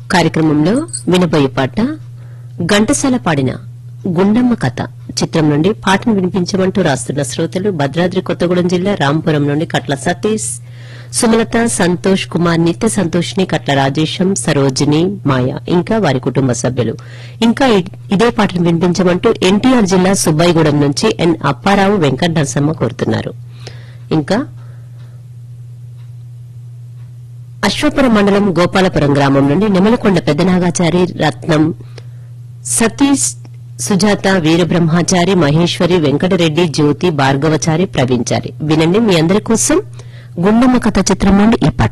కార్యక్రమంలో వినబోయే పాట ఘంటసాల పాడిన గుండమ్మ కథ చిత్రం నుండి పాటను వినిపించమంటూ రాస్తున్న శ్రోతలు భద్రాద్రి కొత్తగూడెం జిల్లా రాంపురం నుండి కట్ల సతీష్ సుమలత సంతోష్ కుమార్ నిత్య సంతోష్ని కట్ల రాజేశం సరోజిని మాయ ఇంకా వారి కుటుంబ సభ్యులు ఇంకా ఇ- ఇదే పాటను వినిపించమంటూ ఎన్టీఆర్ జిల్లా సుబ్బాయిగూడెం నుంచి ఎన్ అప్పారావు వెంకట నరసమ్మ కోరుతున్నారు ఇంకా అశ్వపురం మండలం గోపాలపురం గ్రామం నుండి నెమలకొండ పెద్దనాగాచారి రత్నం సతీష్ సుజాత వీరబ్రహ్మాచారి మహేశ్వరి వెంకటరెడ్డి జ్యోతి భార్గవచారి ప్రవీణ్చారి వినండి మీ అందరి కోసం గుండమ్మ కథ చిత్రం నుండి ఈ పాట